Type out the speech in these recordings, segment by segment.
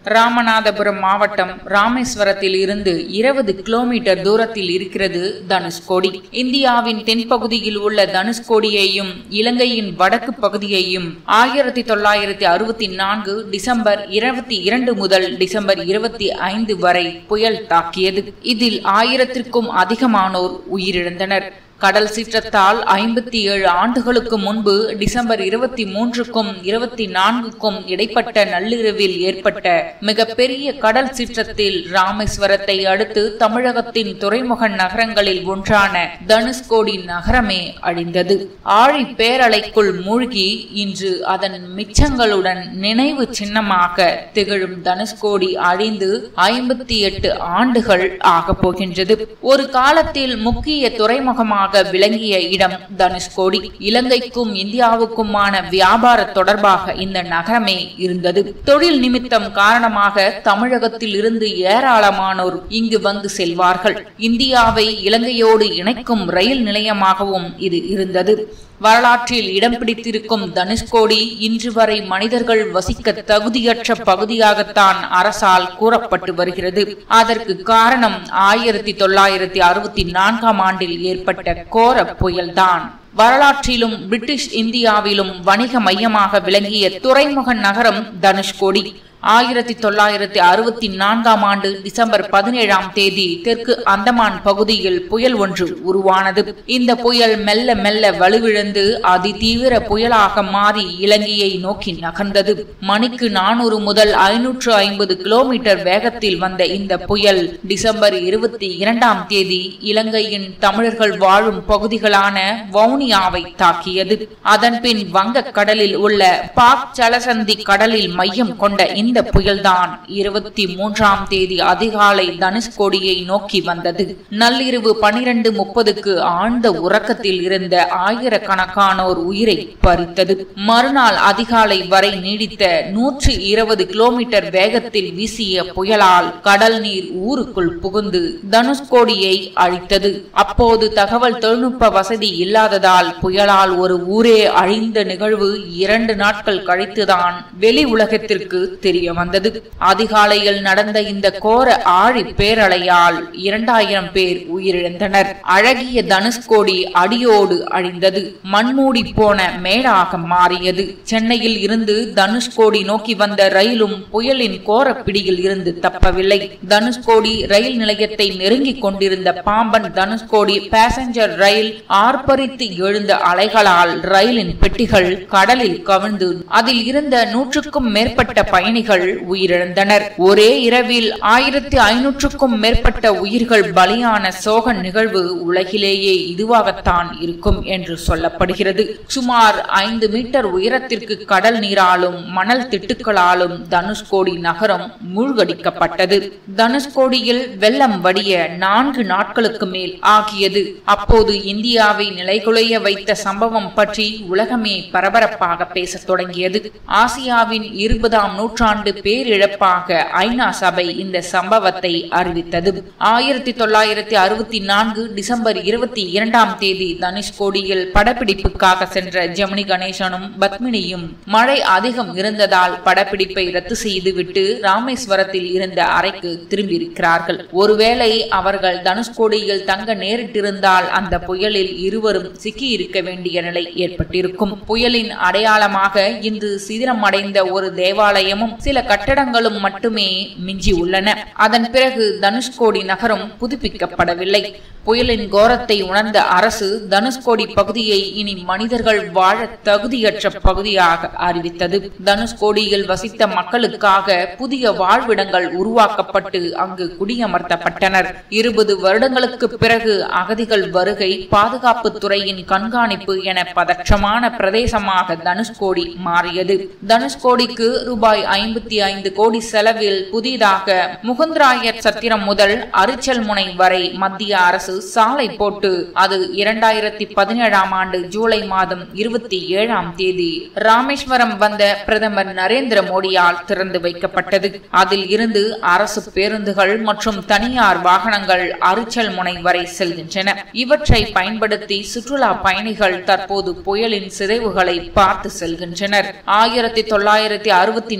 ராமநாதபுரம் மாவட்டம் ராமேஸ்வரத்தில் இருந்து இருபது கிலோமீட்டர் தூரத்தில் இருக்கிறது தனுஷ்கோடி இந்தியாவின் தென்பகுதியில் உள்ள தனுஷ்கோடியையும் இலங்கையின் வடக்கு பகுதியையும் ஆயிரத்தி தொள்ளாயிரத்தி அறுபத்தி நான்கு டிசம்பர் இருபத்தி இரண்டு முதல் டிசம்பர் இருபத்தி ஐந்து வரை புயல் தாக்கியது இதில் ஆயிரத்திற்கும் அதிகமானோர் உயிரிழந்தனர் கடல் சீற்றத்தால் ஐம்பத்தி ஏழு ஆண்டுகளுக்கு முன்பு டிசம்பர் இருபத்தி மூன்றுக்கும் இருபத்தி நான்குக்கும் இடைப்பட்ட நள்ளிரவில் ஏற்பட்ட மிகப்பெரிய கடல் சீற்றத்தில் ராமேஸ்வரத்தை அடுத்து தமிழகத்தின் துறைமுக நகரங்களில் ஒன்றான தனுஷ்கோடி நகரமே அழிந்தது ஆழி பேரலைக்குள் மூழ்கி இன்று அதன் மிச்சங்களுடன் நினைவு சின்னமாக திகழும் தனுஷ்கோடி அழிந்து ஐம்பத்தி எட்டு ஆண்டுகள் ஆகப் போகின்றது ஒரு காலத்தில் முக்கிய துறைமுகமாக மையமாக விளங்கிய இடம் தனுஷ்கோடி இலங்கைக்கும் இந்தியாவுக்குமான வியாபார தொடர்பாக இந்த நகரமே இருந்தது தொழில் நிமித்தம் காரணமாக தமிழகத்தில் இருந்து ஏராளமானோர் இங்கு வந்து செல்வார்கள் இந்தியாவை இலங்கையோடு இணைக்கும் ரயில் நிலையமாகவும் இது இருந்தது வரலாற்றில் இடம் பிடித்திருக்கும் தனுஷ்கோடி இன்று வரை மனிதர்கள் வசிக்க தகுதியற்ற பகுதியாகத்தான் அரசால் கூறப்பட்டு வருகிறது அதற்கு காரணம் ஆயிரத்தி தொள்ளாயிரத்தி அறுபத்தி நான்காம் ஆண்டில் ஏற்பட்ட கோர புயல்தான் வரலாற்றிலும் பிரிட்டிஷ் இந்தியாவிலும் வணிக மையமாக விளங்கிய துறைமுக நகரம் தனுஷ்கோடி ஆயிரத்தி தொள்ளாயிரத்தி அறுபத்தி நான்காம் ஆண்டு டிசம்பர் பதினேழாம் தேதி தெற்கு அந்தமான் பகுதியில் புயல் ஒன்று உருவானது இந்த புயல் மெல்ல மெல்ல வலுவிழந்து அதிதீவிர புயலாக மாறி இலங்கையை நோக்கி நகர்ந்தது மணிக்கு நானூறு முதல் ஐநூற்று ஐம்பது கிலோமீட்டர் வேகத்தில் வந்த இந்த புயல் டிசம்பர் இருபத்தி இரண்டாம் தேதி இலங்கையின் தமிழர்கள் வாழும் பகுதிகளான வவுனியாவை தாக்கியது அதன்பின் வங்கக் கடலில் உள்ள பாக் ஜலசந்தி கடலில் மையம் கொண்ட இந்த புயல்தான் இருபத்தி மூன்றாம் தேதி அதிகாலை தனுஷ்கோடியை நோக்கி வந்தது நள்ளிரவு பனிரெண்டு முப்பதுக்கு ஆழ்ந்த உறக்கத்தில் இருந்த ஆயிரக்கணக்கானோர் உயிரை பறித்தது மறுநாள் அதிகாலை வரை நீடித்த நூற்றி இருபது கிலோமீட்டர் வேகத்தில் வீசிய புயலால் கடல் நீர் ஊருக்குள் புகுந்து தனுஷ்கோடியை அழித்தது அப்போது தகவல் தொழில்நுட்ப வசதி இல்லாததால் புயலால் ஒரு ஊரே அழிந்த நிகழ்வு இரண்டு நாட்கள் கழித்துதான் வெளி உலகத்திற்கு தெரிய வந்தது அதிகாலையில் நடந்த இந்த கோர ஆழி பேரலையால் இரண்டாயிரம் பேர் உயிரிழந்தனர் அழகிய தனுஷ்கோடி அடியோடு அழிந்தது மண்மூடி போன மேடாக மாறியது சென்னையில் இருந்து தனுஷ்கோடி நோக்கி வந்த ரயிலும் புயலின் கோர பிடியில் இருந்து தப்பவில்லை தனுஷ்கோடி ரயில் நிலையத்தை நெருங்கிக் கொண்டிருந்த பாம்பன் தனுஷ்கோடி பேசஞ்சர் ரயில் ஆர்ப்பரித்து எழுந்த அலைகளால் ரயிலின் பெட்டிகள் கடலில் கவிழ்ந்து அதில் இருந்த நூற்றுக்கும் மேற்பட்ட பயணிகள் உயிரிழந்தனர் ஒரே இரவில் ஆயிரத்தி ஐநூற்றுக்கும் மேற்பட்ட உயிர்கள் பலியான சோக நிகழ்வு உலகிலேயே இதுவாகத்தான் இருக்கும் என்று சொல்லப்படுகிறது சுமார் ஐந்து மீட்டர் உயரத்திற்கு கடல் நீராலும் மணல் திட்டுக்களாலும் தனுஷ்கோடி நகரம் மூழ்கடிக்கப்பட்டது தனுஷ்கோடியில் வெள்ளம் வடிய நான்கு நாட்களுக்கு மேல் ஆகியது அப்போது இந்தியாவை நிலைகுலைய வைத்த சம்பவம் பற்றி உலகமே பரபரப்பாக பேசத் தொடங்கியது ஆசியாவின் இருபதாம் நூற்றாண்டு பேரிழப்பாக ஐநா சபை இந்த சம்பவத்தை அறிவித்தது ஆயிரத்தி தொள்ளாயிரத்தி அறுபத்தி நான்கு டிசம்பர் இருபத்தி இரண்டாம் தேதி தனுஷ்கோடியில் படப்பிடிப்புக்காக சென்ற ஜெமினி கணேசனும் பத்மினியும் மழை அதிகம் இருந்ததால் படப்பிடிப்பை ரத்து செய்துவிட்டு ராமேஸ்வரத்தில் இருந்த அறைக்கு திரும்பியிருக்கிறார்கள் ஒருவேளை அவர்கள் தனுஷ்கோடியில் தங்க நேரிட்டிருந்தால் அந்த புயலில் இருவரும் சிக்கி இருக்க வேண்டிய நிலை ஏற்பட்டிருக்கும் புயலின் அடையாளமாக இன்று சிதிலமடைந்த ஒரு தேவாலயமும் சில கட்டடங்களும் மட்டுமே மிஞ்சி உள்ளன அதன் பிறகு தனுஷ்கோடி நகரம் புதுப்பிக்கப்படவில்லை புயலின் கோரத்தை உணர்ந்த அரசு தனுஷ்கோடி பகுதியை இனி மனிதர்கள் வாழ தகுதியற்ற பகுதியாக அறிவித்தது தனுஷ்கோடியில் வசித்த மக்களுக்காக புதிய வாழ்விடங்கள் உருவாக்கப்பட்டு அங்கு குடியமர்த்தப்பட்டனர் இருபது வருடங்களுக்கு பிறகு அகதிகள் வருகை பாதுகாப்பு துறையின் கண்காணிப்பு என பதற்றமான பிரதேசமாக தனுஷ்கோடி மாறியது தனுஷ்கோடிக்கு ரூபாய் ஐம்பத்தி ஐந்து கோடி செலவில் புதிதாக முகுந்தராயர் சத்திரம் முதல் அரிச்சல் முனை வரை மத்திய அரசு சாலை போட்டு அது இரண்டாயிரத்தி பதினேழாம் ஆண்டு ஜூலை மாதம் இருபத்தி ஏழாம் தேதி ராமேஸ்வரம் வந்த பிரதமர் நரேந்திர மோடியால் திறந்து வைக்கப்பட்டது அதில் இருந்து அரசு பேருந்துகள் மற்றும் தனியார் வாகனங்கள் அரிச்சல் முனை வரை செல்கின்றன இவற்றை பயன்படுத்தி சுற்றுலா பயணிகள் தற்போது புயலின் சிதைவுகளை பார்த்து செல்கின்றனர் ஆயிரத்தி தொள்ளாயிரத்தி அறுபத்தி நான்காம்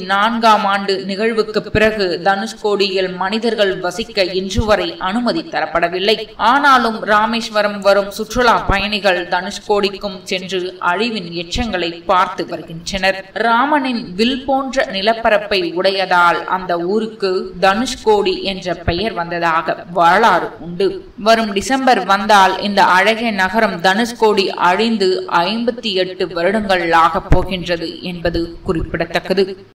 நான்காம் ஆண்டு நிகழ்வுக்கு பிறகு தனுஷ்கோடியில் மனிதர்கள் வசிக்க இன்று வரை அனுமதி தரப்படவில்லை ஆனாலும் ராமேஸ்வரம் வரும் சுற்றுலா பயணிகள் தனுஷ்கோடிக்கும் சென்று அழிவின் எச்சங்களை பார்த்து வருகின்றனர் ராமனின் வில் போன்ற நிலப்பரப்பை உடையதால் அந்த ஊருக்கு தனுஷ்கோடி என்ற பெயர் வந்ததாக வரலாறு உண்டு வரும் டிசம்பர் வந்தால் இந்த அழகிய நகரம் தனுஷ்கோடி அழிந்து ஐம்பத்தி எட்டு வருடங்கள் ஆகப் போகின்றது என்பது குறிப்பிடத்தக்கது